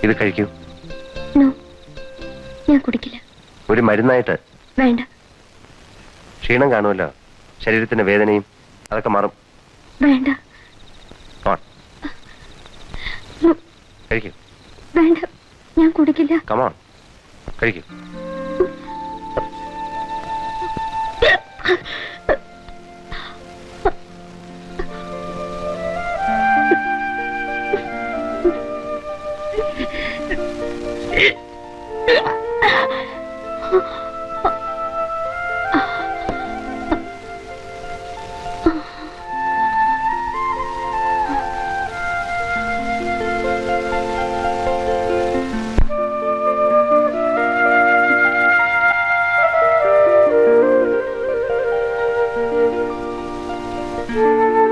ഇത് കഴിക്കൂ നോ ഞാൻ കുടിക്കില്ല ഒരു മരുന്നായിട്ട് വേണ്ട ക്ഷീണം കാണുമല്ലോ ശരീരത്തിന്റെ വേദനയും അതൊക്കെ മാറും വേണ്ട ഓൺ കഴിക്കൂ വേണ്ട ഞാൻ കുടിക്കില്ല കമോൺ കഴിക്കൂ ആ